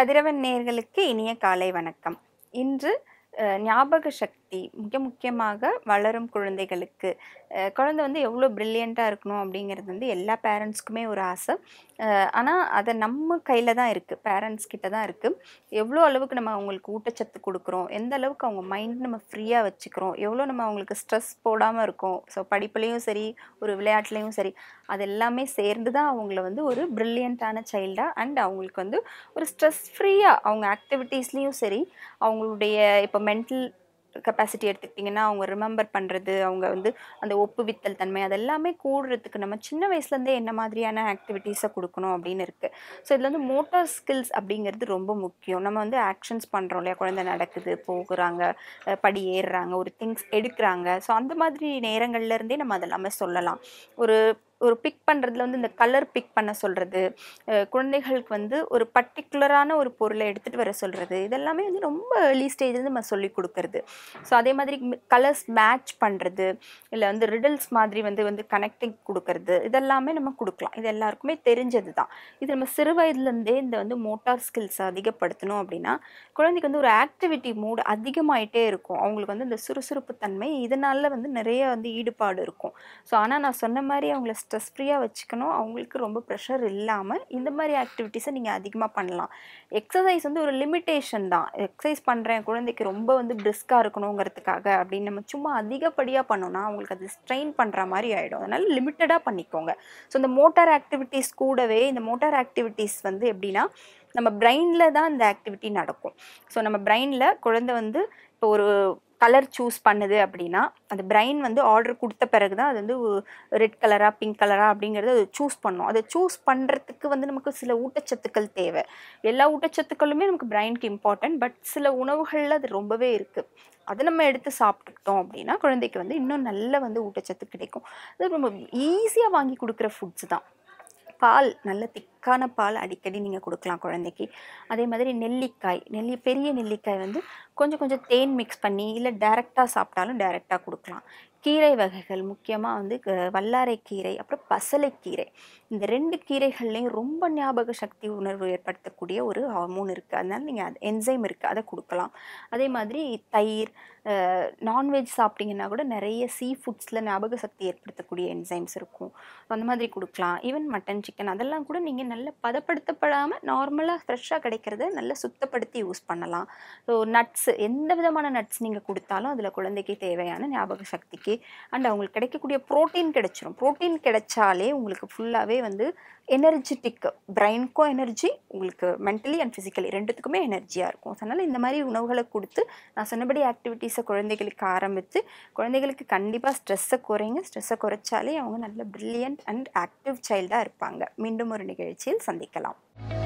கதிரவன் நேயர்களுக்கு இனிய காலை வணக்கம் இன்று அஹ், ஞாபக சக்தி மிக முக்கியமாக வளரும் குழந்தைகளுக்கு அஹ், குழந்தை வந்து எவ்வளோ ப்ரில்லியண்ட்டாக இருக்கணும் அப்படிங்கிறது வந்து எல்லா பேரண்ட்ஸ்க்குமே ஒரு ஆசை ஆனால் அதை நம்ம கையில் தான் இருக்குது பேரண்ட்ஸ் கிட்ட தான் இருக்குது எவ்வளோ அளவுக்கு நம்ம அவங்களுக்கு ஊட்டச்சத்து கொடுக்குறோம் எந்த அளவுக்கு அவங்க மைண்ட் நம்ம ஃப்ரீயாக வச்சுக்கிறோம் எவ்வளோ நம்ம அவங்களுக்கு ஸ்ட்ரெஸ் போடாமல் இருக்கோம் ஸோ படிப்புலேயும் சரி ஒரு விளையாட்டுலேயும் சரி அது எல்லாமே சேர்ந்து தான் அவங்கள வந்து ஒரு ப்ரில்லியண்ட்டான சைல்டாக அண்ட் அவங்களுக்கு வந்து ஒரு ஸ்ட்ரெஸ் ஃப்ரீயாக அவங்க ஆக்டிவிட்டீஸ்லேயும் சரி அவங்களுடைய இப்போ மென்டல் கெப்பாசிட்டி எடுத்துக்கிட்டிங்கன்னா அவங்க ரிமெம்பர் பண்ணுறது அவங்க வந்து அந்த ஒப்புவித்தல் தன்மை அதெல்லாமே கூடுறதுக்கு நம்ம சின்ன வயசுலேருந்தே என்ன மாதிரியான ஆக்டிவிட்டீஸை கொடுக்கணும் அப்படின்னு இருக்குது ஸோ இதில் வந்து மோட்டார் ஸ்கில்ஸ் அப்படிங்கிறது ரொம்ப முக்கியம் நம்ம வந்து ஆக்ஷன்ஸ் பண்ணுறோம் இல்லையா குழந்தை நடக்குது போகிறாங்க அஹ் படி ஏறுறாங்க ஒரு திங்ஸ் எடுக்கிறாங்க ஸோ அந்த மாதிரி நேரங்கள்ல இருந்தே நம்ம அதெல்லாமே சொல்லலாம் ஒரு ஒரு பிக் பண்ணுறதுல வந்து இந்த கலர் பிக் பண்ண சொல்கிறது குழந்தைகளுக்கு வந்து ஒரு பர்டிகுலரான ஒரு பொருளை எடுத்துகிட்டு வர சொல்கிறது இதெல்லாமே வந்து ரொம்ப ஏர்லி ஸ்டேஜ்லேருந்து நம்ம சொல்லி கொடுக்கறது ஸோ அதே மாதிரி கலர்ஸ் மேட்ச் பண்ணுறது இல்லை வந்து ரிடல்ஸ் மாதிரி வந்து வந்து கனெக்டிங் கொடுக்கறது இதெல்லாமே நம்ம கொடுக்கலாம் இது எல்லாருக்குமே தெரிஞ்சது தான் இது நம்ம சிறு வயதுலேருந்தே இந்த வந்து மோட்டார் ஸ்கில்ஸை அதிகப்படுத்தணும் அப்படின்னா குழந்தைக்கு வந்து ஒரு ஆக்டிவிட்டி மூட் அதிகமாயிட்டே இருக்கும் அவங்களுக்கு வந்து இந்த சுறுசுறுப்பு தன்மை இதனால வந்து நிறைய வந்து ஈடுபாடு இருக்கும் ஸோ ஆனால் நான் சொன்ன மாதிரி அவங்கள ஸ்ட்ரெஸ் ஃப்ரீயாக வச்சுக்கணும் அவங்களுக்கு ரொம்ப ப்ரெஷர் இல்லாமல் இந்த மாதிரி ஆக்டிவிட்டீஸை நீங்கள் அதிகமாக பண்ணலாம் எக்ஸசைஸ் வந்து ஒரு லிமிட்டேஷன் தான் எக்ஸசைஸ் பண்ணுறேன் குழந்தைக்கு ரொம்ப வந்து பிரிஸ்காக இருக்கணுங்கிறதுக்காக அப்படின்னு நம்ம சும்மா அதிகப்படியாக பண்ணோம்னா அவங்களுக்கு அது ஸ்ட்ரெயின் பண்ணுற மாதிரி ஆகிடும் அதனால் லிமிட்டடாக பண்ணிக்கோங்க ஸோ இந்த மோட்டார் ஆக்டிவிட்டீஸ் கூடவே இந்த மோட்டார் ஆக்டிவிட்டீஸ் வந்து எப்படின்னா நம்ம பிரெயினில் தான் இந்த ஆக்டிவிட்டி நடக்கும் ஸோ நம்ம பிரெயினில் குழந்தை வந்து இப்போ ஒரு கலர் சூஸ் பண்ணுது அப்படின்னா அந்த பிரெயின் வந்து ஆர்டர் கொடுத்த பிறகு தான் அது வந்து ரெட் கலரா பிங்க் கலரா அப்படிங்கிறத அது சூஸ் பண்ணும் அதை சூஸ் பண்ணுறதுக்கு வந்து நமக்கு சில ஊட்டச்சத்துக்கள் தேவை எல்லா ஊட்டச்சத்துக்களுமே நமக்கு பிரெயினுக்கு இம்பார்ட்டன்ட் பட் சில உணவுகளில் அது ரொம்பவே இருக்குது அதை நம்ம எடுத்து சாப்பிட்டுக்கிட்டோம் அப்படின்னா குழந்தைக்கு வந்து இன்னும் நல்ல வந்து ஊட்டச்சத்து கிடைக்கும் அது ரொம்ப ஈஸியாக வாங்கி கொடுக்குற ஃபுட்ஸ் தான் பால் நல்ல திக்கான பால் அடிக்கடி நீங்கள் கொடுக்கலாம் குழந்தைக்கு அதே மாதிரி நெல்லிக்காய் நெல்லி பெரிய நெல்லிக்காய் வந்து கொஞ்சம் கொஞ்சம் தேன் மிக்ஸ் பண்ணி இல்லை டைரெக்டாக சாப்பிட்டாலும் டைரெக்டாக கொடுக்கலாம் கீரை வகைகள் முக்கியமாக வந்து க- வல்லாரைக்கீரை அப்புறம் பசலைக்கீரை இந்த ரெண்டு கீரைகள்லையும் ரொம்ப ஞாபக சக்தி உணர்வு ஏற்படுத்தக்கூடிய ஒரு ஹார்மோன் இருக்குது அதனால நீங்கள் அது என்சைம் இருக்குது அதை கொடுக்கலாம் அதே மாதிரி தயிர் நான்வெஜ் சாப்பிட்டீங்கன்னா கூட நிறைய சீ ஃபுட்ஸில் ஞாபக சக்தி ஏற்படுத்தக்கூடிய என்சைம்ஸ் இருக்கும் அந்த மாதிரி கொடுக்கலாம் ஈவன் மட்டன் சிக்கன் அதெல்லாம் கூட நீங்கள் நல்ல பதப்படுத்தப்படாமல் நார்மலாக ஃப்ரெஷ்ஷாக கிடைக்கிறத நல்லா சுத்தப்படுத்தி யூஸ் பண்ணலாம் ஸோ நட்ஸ் எந்த விதமான நட்ஸ் நீங்கள் கொடுத்தாலும் அதில் குழந்தைக்கு தேவையான ஞாபக சக்திக்கு அண்ட் அவங்களுக்கு கிடைக்கக்கூடிய ப்ரோட்டீன் கிடைச்சிரும் ப்ரோட்டீன் கிடைச்சாலே உங்களுக்கு ஃபுல்லாகவே வந்து எனர்ஜெட்டிக் பிரெயினுக்கும் எனர்ஜி உங்களுக்கு மென்டலி அண்ட் ஃபிசிக்கலி ரெண்டுத்துக்குமே எனர்ஜியாக இருக்கும் அதனால் இந்த மாதிரி உணவுகளை கொடுத்து நான் சொன்னபடி ஆக்டிவிட்டீஸை குழந்தைகளுக்கு ஆரம்பித்து குழந்தைகளுக்கு கண்டிப்பாக ஸ்ட்ரெஸ்ஸை குறைங்க ஸ்ட்ரெஸ்ஸை குறைச்சாலே அவங்க நல்ல ப்ரில்லியன்ட் அண்ட் ஆக்டிவ் சைல்டாக இருப்பாங்க மீண்டும் ஒரு நிகழ்ச்சியில் சந்திக்கலாம்